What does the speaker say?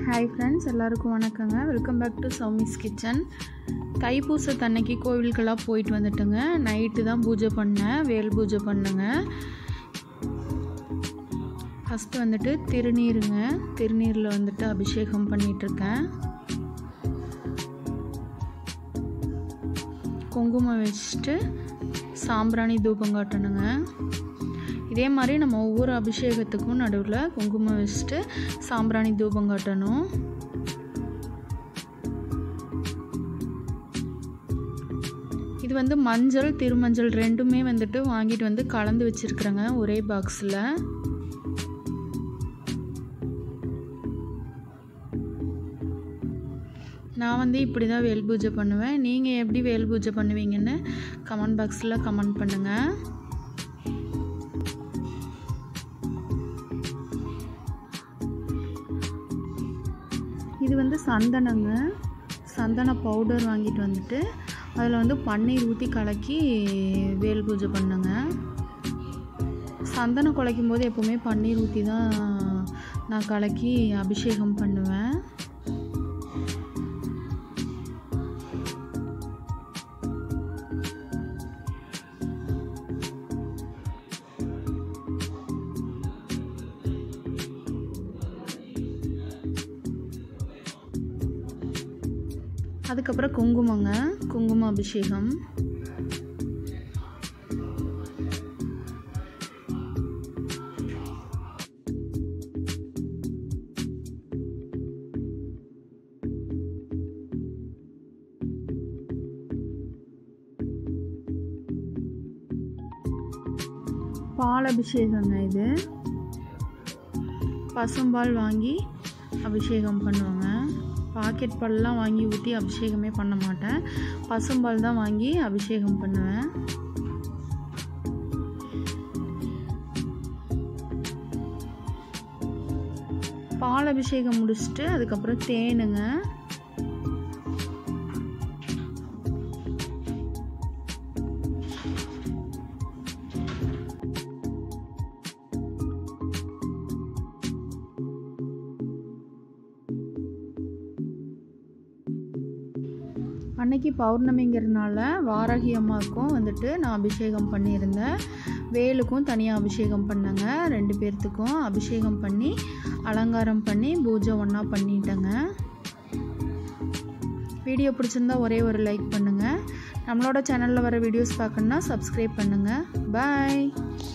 hi friends எல்லாருக்கும் வணக்கங்க welcome back to Sowmi's kitchen தைப்பூசத்தன்னைக்கு கோவிலுக்கெல்லாம் போயிட்டு வந்துட்டுங்க நைட்டு தான் பூஜை பண்ணேன் வேல் பூஜை பண்ணேங்க ஃபஸ்ட்டு வந்துட்டு திருநீருங்க திருநீரில் வந்துட்டு அபிஷேகம் பண்ணிகிட்ருக்கேன் குங்குமம் வச்சுட்டு சாம்பிராணி தூபம் காட்டணுங்க இதே மாதிரி நம்ம ஒவ்வொரு அபிஷேகத்துக்கும் நடுவில் குங்குமம் வச்சுட்டு சாம்பிராணி தூபம் காட்டணும் இது வந்து மஞ்சள் திருமஞ்சள் ரெண்டுமே வந்துட்டு வாங்கிட்டு வந்து கலந்து வச்சுருக்குறேங்க ஒரே பாக்ஸில் நான் வந்து இப்படி தான் வேல் பூஜை பண்ணுவேன் நீங்கள் எப்படி வேல் பூஜை பண்ணுவீங்கன்னு கமெண்ட் பாக்ஸில் கமெண்ட் பண்ணுங்கள் இது வந்து சந்தனங்க சந்தன பவுடர் வாங்கிட்டு வந்துட்டு அதில் வந்து பன்னீர் ஊற்றி கலக்கி வேல் பூஜை பண்ணுங்க சந்தனம் குலைக்கும் போது எப்போவுமே பன்னீர் ஊற்றி தான் நான் கலக்கி அபிஷேகம் பண்ணுவேன் அதுக்கப்புறம் குங்குமங்க குங்கும அபிஷேகம் பால் அபிஷேகங்க இது பசும்பால் வாங்கி அபிஷேகம் பண்ணுவாங்க பாக்கெட் பால்லாம் வாங்கி ஊற்றி அபிஷேகமே பண்ண மாட்டேன் பசும்பால் தான் வாங்கி அபிஷேகம் பண்ணுவேன் பால் அபிஷேகம் முடிச்சுட்டு அதுக்கப்புறம் தேனுங்க அன்னைக்கு பௌர்ணமிங்கிறதுனால வாராகி அம்மாவுக்கும் வந்துட்டு நான் அபிஷேகம் பண்ணியிருந்தேன் வேலுக்கும் தனியாக அபிஷேகம் பண்ணேங்க ரெண்டு பேர்த்துக்கும் அபிஷேகம் பண்ணி அலங்காரம் பண்ணி பூஜை ஒன்றா பண்ணிட்டேங்க வீடியோ பிடிச்சிருந்தா ஒரே ஒரு லைக் பண்ணுங்கள் நம்மளோட சேனலில் வர வீடியோஸ் பார்க்கணுன்னா சப்ஸ்கிரைப் பண்ணுங்கள் பாய்